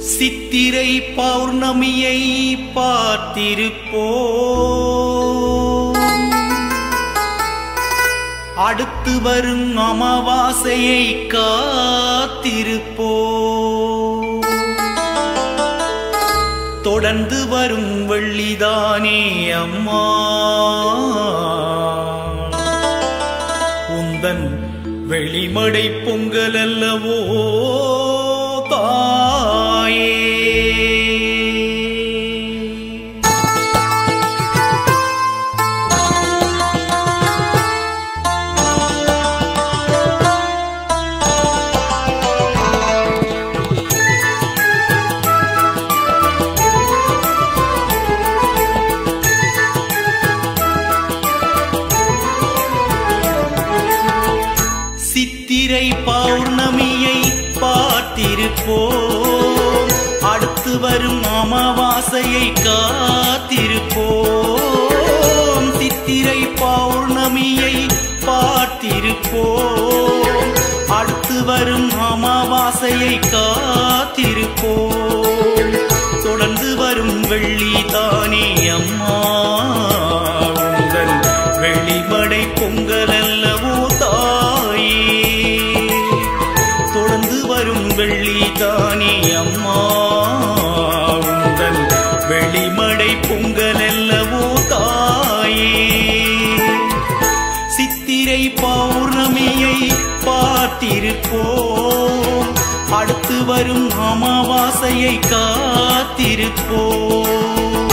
சித்திரை பௌர்ணமியை பார்த்திருப்போ அடுத்து வரும் அமாவாசையை காத்திருப்போ தொடர்ந்து வரும் வெள்ளிதானே அம்மா உந்தன் வெளிமடை பொங்கல் அல்லவோ தாயே சித்திரை பௌர்ணமியை பார்த்திருப்போம் அடுத்து வரும் அமாவாசையை காத்திருப்போம் சித்திரை பௌர்ணமியை பார்த்திருப்போம் அடுத்து வரும் அமாவாசையை காத்திருப்போம் தொடர்ந்து வரும் வெள்ளி தானே அம்மா உங்கள் வெளிமடை பொங்கல் அல்லவோ தாயே தொடர்ந்து வரும் வெள்ளி தானே அம்மா உங்கள் வெளிமடை பொங்கல் அல்லவோ தாயே சித்திரை பௌர்ணமியை பார்த்திருப்போம் அடுத்து வரும் அமாவாசையை காத்திருப்போம்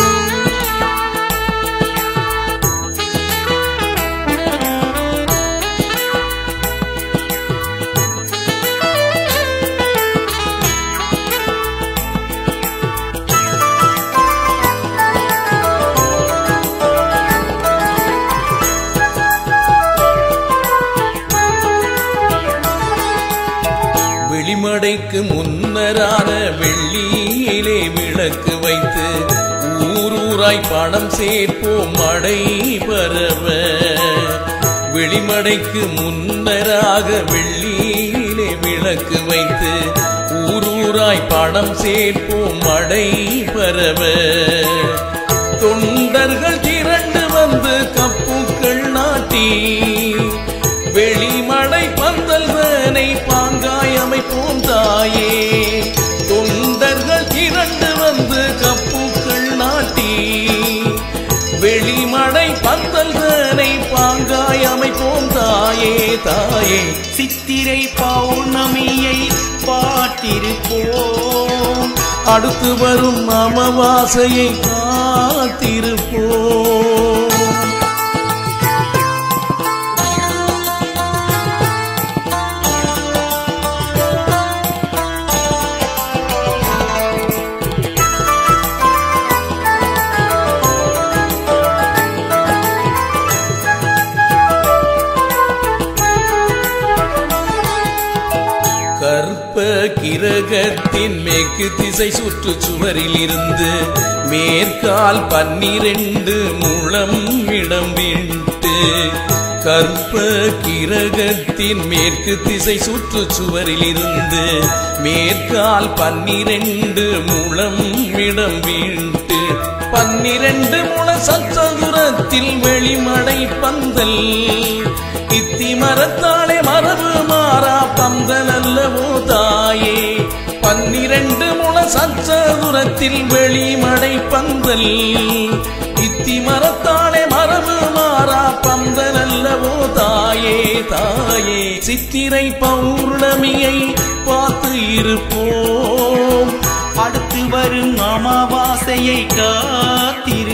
வெளிமடைக்கு முன்னரான வெள்ளியிலே விளக்கு வைத்து ஊரூராய் பணம் சேர்ப்போம் மழை பரவ வெளிமடைக்கு முன்னராக வெள்ளியிலே விளக்கு வைத்து ஊரூராய் பணம் சேர்ப்போம் மழை பரவ தொண்டர்கள் திரண்டு வந்து கப்புக்கள் நாட்டி வெளிமடை பந்தல் தனை பாங்காய் அமைப்போம் தாயே தொண்டர்கள் திரண்டு வந்து கப்புக்கள் நாட்டி வெளிமடை பந்தல் தனை பாங்காய் அமைப்போம் தாயே தாயே சித்திரை பௌர்ணமியை பார்த்திருப்போம் அடுத்து வரும் அமாவாசையை காத்திருப்போம் கற்ப கிரகத்தின் மேற்கு திசை சுற்று சுவரில் இருந்து மேற்கால் பன்னிரண்டு முழம் இடம் விட்டு கற்ப கிரகத்தின் மேற்கு திசை சுற்று சுவரில் இருந்து மேற்கால் பன்னிரண்டு முழம் இடம் விட்டு பன்னிரண்டு முழ சச்சதுரத்தில் வெளிமடை பந்தல் இத்தி மரத்தாலே மரபு மாறா பந்தல் அல்லவோ தாயே பன்னிரண்டு முழ சச்சதுரத்தில் வெளிமடை பந்தல் இத்தி மரத்தாலே மரபு மாறா பந்தல் அல்லவோ தாயே தாயே சித்திரை பௌர்ணமியை பார்த்து இருப்போம் அடுத்து வரும் அமாவாசையை காத்திருப்போம்